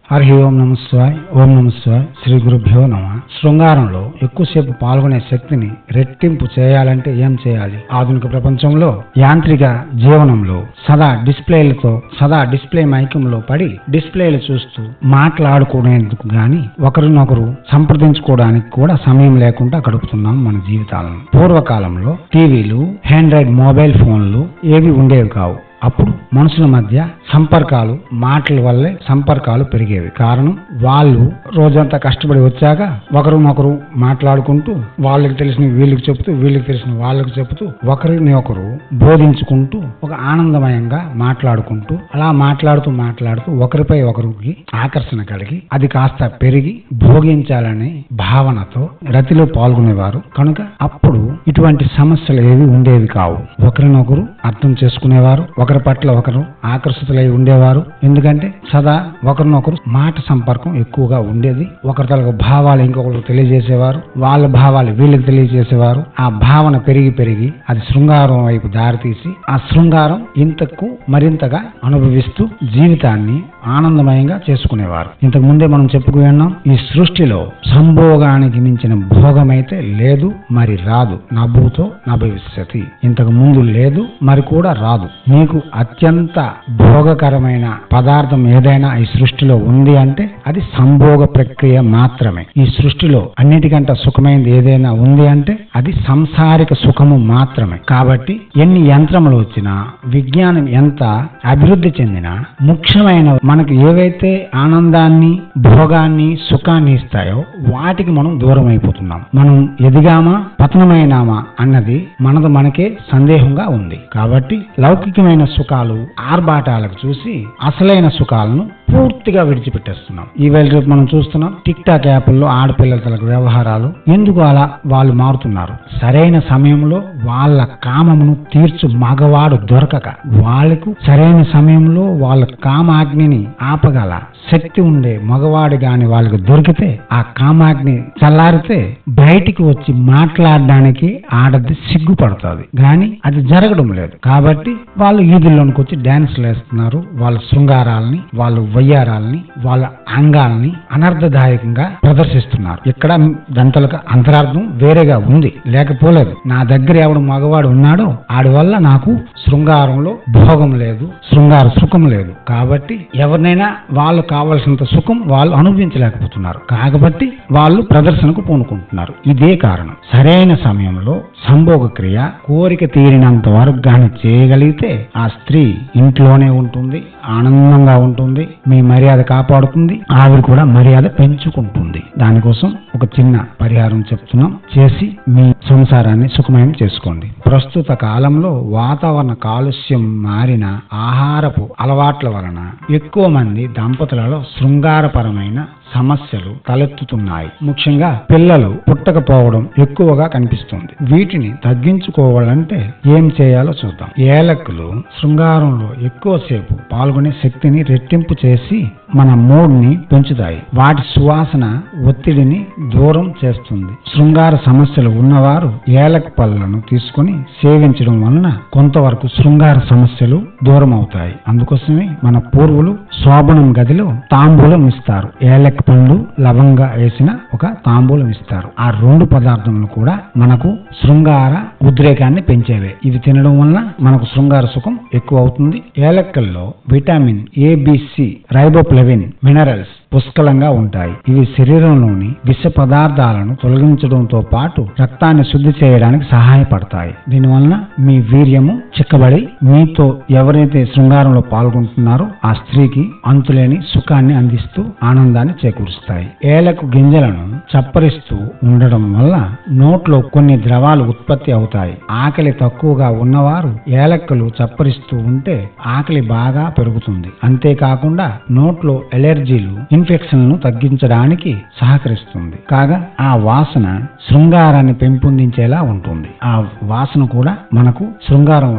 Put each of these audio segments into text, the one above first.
హరి ఓం నమ శివాయ్ ఓం నమ శివాయ్ శ్రీ గురుభ్యో నమ శృంగారంలో ఎక్కువసేపు పాల్గొనే శక్తిని రెట్టింపు చేయాలంటే ఏం చేయాలి ఆధునిక ప్రపంచంలో యాంత్రిక జీవనంలో సదా డిస్ప్లేలతో సదా డిస్ప్లే మైకంలో పడి డిస్ప్లేలు చూస్తూ మాట్లాడుకునేందుకు గాని ఒకరినొకరు సంప్రదించుకోవడానికి కూడా సమయం లేకుండా గడుపుతున్నాం మన జీవితాలను పూర్వకాలంలో టీవీలు హ్యాండ్రాయిడ్ మొబైల్ ఫోన్లు ఏవి ఉండేవి కావు అప్పుడు మనుషుల మధ్య సంపర్కాలు మాటల వల్లే సంపర్కాలు పెరిగేవి కారణం వాళ్ళు రోజంతా కష్టపడి వచ్చాక ఒకరినొకరు మాట్లాడుకుంటూ వాళ్ళకి తెలిసిన వీళ్ళకి చెప్తూ వీళ్ళకి తెలిసిన వాళ్ళకి చెప్తూ ఒకరిని ఒకరు బోధించుకుంటూ ఒక ఆనందమయంగా మాట్లాడుకుంటూ అలా మాట్లాడుతూ మాట్లాడుతూ ఒకరిపై ఒకరికి ఆకర్షణ కలిగి అది కాస్త పెరిగి భోగించాలనే భావనతో రతిలో పాల్గొనేవారు కనుక అప్పుడు ఇటువంటి సమస్యలు ఏవి ఉండేవి కావు ఒకరినొకరు అర్థం చేసుకునేవారు ఒకరి పట్ల ఒకరు ఆకర్షితులై ఉండేవారు ఎందుకంటే సదా ఒకరినొకరు మాట సంపర్కం ఎక్కువగా ఉండేది ఒకరి తలకు భావాలు ఇంకొకరు తెలియజేసేవారు వాళ్ళ భావాలు వీళ్ళకి తెలియజేసేవారు ఆ భావన పెరిగి పెరిగి అది శృంగారం వైపు దారితీసి ఆ శృంగారం ఇంతకు మరింతగా అనుభవిస్తూ జీవితాన్ని ఆనందమయంగా చేసుకునేవారు ఇంతకు ముందే మనం చెప్పుకున్నాం ఈ సృష్టిలో సంభోగానికి మించిన భోగమైతే లేదు మరి రాదు నా భూతో నా భవిష్యతి ఇంతకు ముందు లేదు మరి కూడా రాదు మీకు అత్యంత భోగకరమైన పదార్థం ఏదైనా ఈ సృష్టిలో ఉంది అంటే అది సంభోగ ప్రక్రియ మాత్రమే ఈ సృష్టిలో అన్నిటికంటే సుఖమైనది ఏదైనా ఉంది అంటే అది సంసారిక సుఖము మాత్రమే కాబట్టి ఎన్ని యంత్రములు వచ్చినా విజ్ఞానం ఎంత అభివృద్ధి చెందినా ముఖ్యమైన మనకు ఏవైతే ఆనందాన్ని భోగాన్ని సుఖాన్ని ఇస్తాయో వాటికి మనం దూరం అయిపోతున్నాం మనం ఎదిగామా పతనమైనామా అన్నది మనది మనకే సందేహంగా ఉంది కాబట్టి లౌకికమైన సుఖాలు ఆర్భాటాలకు చూసి అసలైన సుఖాలను పూర్తిగా విడిచిపెట్టేస్తున్నాం ఈవేళ రేపు మనం చూస్తున్నాం టిక్ టాక్ యాప్ల్లో ఆడపిల్లల తలకు వ్యవహారాలు ఎందుకు అలా వాళ్ళు మారుతున్నారు సరైన సమయంలో వాళ్ళ కామమును తీర్చు మగవాడు దొరకక వాళ్ళకు సరైన సమయంలో వాళ్ళ కామాగ్నిని ఆపగల శక్తి ఉండే మగవాడు గాని వాళ్ళకి దొరికితే ఆ కామాగ్ని చల్లారితే బయటికి వచ్చి మాట్లాడడానికి ఆడది సిగ్గుపడుతుంది గాని అది జరగడం లేదు కాబట్టి వాళ్ళు ఈదుల్లోనికి వచ్చి డాన్స్లు వేస్తున్నారు వాళ్ళ శృంగారాలని వాళ్ళ వయ్యారాలని వాళ్ళ అంగాల్ని అనర్థదాయకంగా ప్రదర్శిస్తున్నారు ఇక్కడ గంటలకు అంతరార్థం వేరేగా ఉంది లేకపోలేదు నా దగ్గర ఎవడు మగవాడు ఉన్నాడో ఆడి వల్ల నాకు శృంగారంలో భోగం లేదు శృంగార సుఖం లేదు కాబట్టి ఎవరినైనా వాళ్ళు కావలసినంత సుఖం వాళ్ళు అనుభవించలేకపోతున్నారు కాబట్టి వాళ్ళు ప్రదర్శనకు పూనుకుంటున్నారు ఇదే కారణం సరైన సమయంలో సంభోగ క్రియ కోరిక తీరినంత వరకు గాని చేయగలిగితే ఆ స్త్రీ ఇంట్లోనే ఉంటుంది ఆనందంగా ఉంటుంది మీ మర్యాద కాపాడుతుంది ఆవిడ కూడా మర్యాద పెంచుకుంటుంది దానికోసం ఒక చిన్న పరిహారం చెప్తున్నాం చేసి మీ సంసారాన్ని సుఖమయం చేసుకోండి ప్రస్తుత కాలంలో వాతావరణ కాలుష్యం మారిన ఆహారపు అలవాట్ల వలన ఎక్కువ మంది దంపతులలో శృంగారపరమైన సమస్యలు తలెత్తుతున్నాయి ముఖ్యంగా పిల్లలు పుట్టకపోవడం ఎక్కువగా కనిపిస్తుంది వీటిని తగ్గించుకోవాలంటే ఏం చేయాలో చూద్దాం ఏలక్కులు శృంగారంలో ఎక్కువసేపు పాల్గొనే శక్తిని రెట్టింపు చేసి మన మూడ్ని పెంచుతాయి వాటి సువాసన ఒత్తిడిని దూరం చేస్తుంది శృంగార సమస్యలు ఉన్నవారు ఏలక్ పళ్ళను తీసుకొని సేవించడం వలన కొంతవరకు శృంగార సమస్యలు దూరం అవుతాయి అందుకోసమే మన పూర్వులు శోభనం గదిలో తాంబూలం ఇస్తారు ఏలక్ పండ్లు లవంగా వేసిన ఒక తాంబూలం ఇస్తారు ఆ రెండు పదార్థములు కూడా మనకు శృంగార ఉద్రేకాన్ని పెంచేవే ఇవి తినడం వలన మనకు శృంగార సుఖం ఎక్కువ అవుతుంది ఏలక్కల్లో విటమిన్ ఏబిసి రైబోప్లవిన్ మినరల్స్ పుష్కలంగా ఉంటాయి ఇవి శరీరంలోని విష పదార్థాలను తొలగించడంతో పాటు రక్తాన్ని శుద్ధి చేయడానికి సహాయపడతాయి దీనివలన మీ వీర్యము చిక్కబడి మీతో ఎవరైతే శృంగారంలో పాల్గొంటున్నారో ఆ స్త్రీకి అంతులేని సుఖాన్ని అందిస్తూ ఆనందాన్ని చేకూరుస్తాయి ఏలకు గింజలను చప్పరిస్తూ ఉండడం వల్ల నోట్లో కొన్ని ద్రవాలు ఉత్పత్తి అవుతాయి ఆకలి తక్కువగా ఉన్నవారు ఏలక్కలు చప్పరిస్తూ ఉంటే ఆకలి బాగా పెరుగుతుంది అంతేకాకుండా నోట్లో ఎలర్జీలు ఇన్ఫెక్షన్లను తగ్గించడానికి సహకరిస్తుంది కాగా ఆ వాసన శృంగారాన్ని పెంపొందించేలా ఉంటుంది ఆ వాసన కూడా మనకు శృంగారం వైపు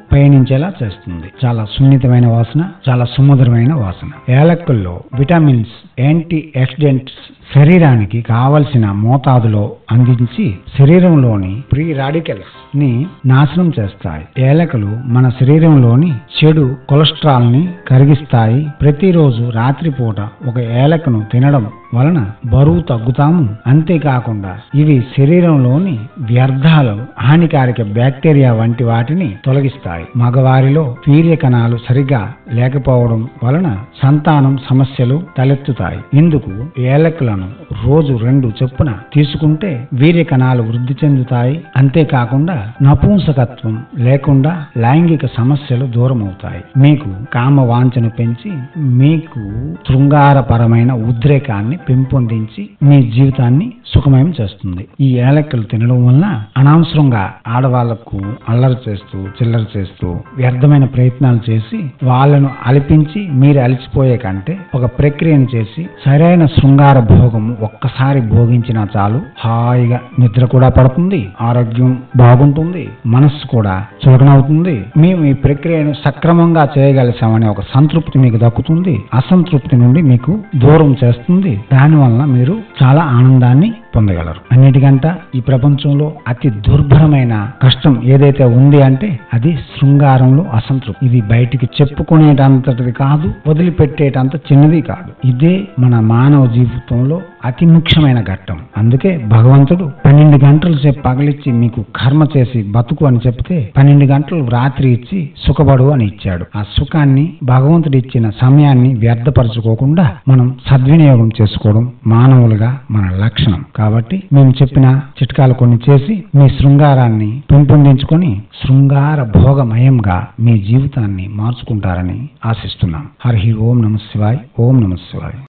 పయనించేలా చేస్తుంది చాలా సున్నితమైన వాసన చాలా సుమధురమైన వాసన యాలక్కుల్లో విటమిన్స్ యాంటీ ఆక్సిడెంట్స్ శరీరానికి కావలసిన మోతాదులో అందించి శరీరంలోని ప్రీ రాడికల్స్ ని నాశనం చేస్తాయి ఏలకలు మన శరీరంలోని చెడు కొలెస్ట్రాల్ ని కరిగిస్తాయి ప్రతిరోజు రాత్రిపూట ఒక ఏలకను తినడం వలన బరువు తగ్గుతాము అంతేకాకుండా ఇవి శరీరంలోని వ్యర్థాలు హానికారక బ్యాక్టీరియా వంటి వాటిని తొలగిస్తాయి మగవారిలో వీర్య కణాలు సరిగా లేకపోవడం వలన సంతానం సమస్యలు తలెత్తుతాయి ఇందుకు ఏలకులను రోజు రెండు చొప్పున తీసుకుంటే వీర్య కణాలు వృద్ధి చెందుతాయి అంతేకాకుండా నపుంసకత్వం లేకుండా లైంగిక సమస్యలు దూరం అవుతాయి మీకు కామ వాంఛను పెంచి మీకు శృంగారపరమైన ఉద్రేకాన్ని పెంపొందించి మీ జీవితాన్ని సుఖమయం చేస్తుంది ఈ ఏలక్కలు తినడం వలన అనవసరంగా ఆడవాళ్లకు అల్లరి చేస్తూ చిల్లర చేస్తూ వ్యర్థమైన ప్రయత్నాలు చేసి వాళ్ళను అలిపించి మీరు అలిసిపోయే కంటే ఒక ప్రక్రియను చేసి సరైన శృంగార భోగం ఒక్కసారి భోగించినా చాలు హాయిగా నిద్ర కూడా పడుతుంది ఆరోగ్యం బాగుంటుంది మనస్సు కూడా చులకనవుతుంది మేము ఈ ప్రక్రియను సక్రమంగా చేయగలిసామనే ఒక సంతృప్తి మీకు దక్కుతుంది అసంతృప్తి నుండి మీకు దూరం చేస్తుంది దానివల్ల మీరు చాలా ఆనందాన్ని పొందగలరు అన్నిటికంట ఈ ప్రపంచంలో అతి దుర్భరమైన కష్టం ఏదైతే ఉంది అంటే అది శృంగారంలో అసంతృప్తి ఇది బయటికి చెప్పుకునేటంతటిది కాదు వదిలిపెట్టేటంత చిన్నది కాదు ఇదే మన మానవ జీవితంలో అతి ముఖ్యమైన ఘట్టం అందుకే భగవంతుడు పన్నెండు గంటలు సేపు పగలిచ్చి మీకు కర్మ చేసి బతుకు అని చెప్తే పన్నెండు గంటలు రాత్రి ఇచ్చి సుఖపడు అని ఇచ్చాడు ఆ సుఖాన్ని భగవంతుడు ఇచ్చిన సమయాన్ని వ్యర్థపరచుకోకుండా మనం సద్వినియోగం చేసుకోవడం మానవులుగా మన లక్షణం కాబట్టి మేము చెప్పిన చిట్కాలు కొన్ని చేసి మీ శృంగారాన్ని పెంపొందించుకొని శృంగార భోగమయంగా మీ జీవితాన్ని మార్చుకుంటారని ఆశిస్తున్నాం హరి ఓం నమ శివాయ్ ఓం నమ శివాయ్